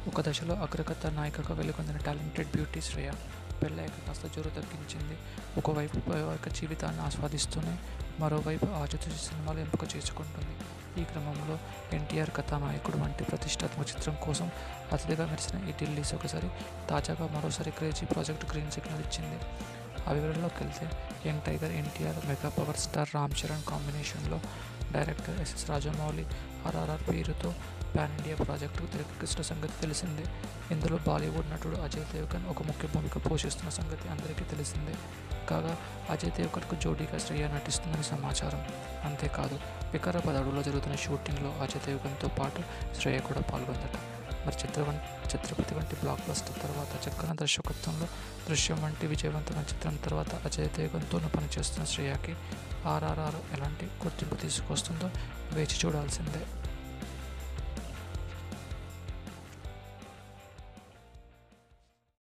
ఒక దశలో అగ్రకథ నాయికగా వెలుగొందిన టాలెంటెడ్ బ్యూటీ శ్రేయ పెళ్ళయ్యాక కాస్త జోరు తగ్గించింది ఒకవైపు వైవాహిక జీవితాన్ని ఆస్వాదిస్తూనే మరోవైపు ఆచితూచి సినిమాలు ఎంపిక చేసుకుంటుంది ఈ క్రమంలో ఎన్టీఆర్ కథానాయకుడు వంటి ప్రతిష్టాత్మక చిత్రం కోసం అతిథిగా మెరిసిన ఈ ఢిల్లీస్ ఒకసారి తాజాగా మరోసారి క్రేజీ ప్రాజెక్ట్ గ్రీన్ సిగ్నల్ ఇచ్చింది ఆ వివరాల్లోకి వెళ్తే young tiger NTR mega power star Ram Charan కాంబినేషన్లో డైరెక్టర్ ఎస్ఎస్ రాజమౌళి ఆర్ఆర్ఆర్ పేరుతో పాన్ ఇండియా ప్రాజెక్టుకు తెరకెక్కిస్తున్న సంగతి తెలిసిందే ఇందులో బాలీవుడ్ నటుడు అజయ్ దేవగన్ ఒక ముఖ్య భూమిక పోషిస్తున్న సంగతి అందరికీ తెలిసిందే కాగా అజయ్ దేవగన్కు జోడీగా శ్రేయ నటిస్తుందని సమాచారం అంతేకాదు వికారాబాద్ అడవులో జరుగుతున్న షూటింగ్లో అజయ్ దేవగన్తో పాటు శ్రేయ కూడా పాల్గొందట మరి చిత్ర ఛత్రపతి వంటి బ్లాక్ బస్టర్ తర్వాత చక్కన దర్శకత్వంలో దృశ్యం వంటి విజయవంతమైన చిత్రం తర్వాత అజయ్ దేవగన్తోనూ పనిచేస్తున్న శ్రేయకి ఆర్ఆర్ఆర్ ఎలాంటి గుర్తింపు తీసుకొస్తుందో వేచి చూడాల్సిందే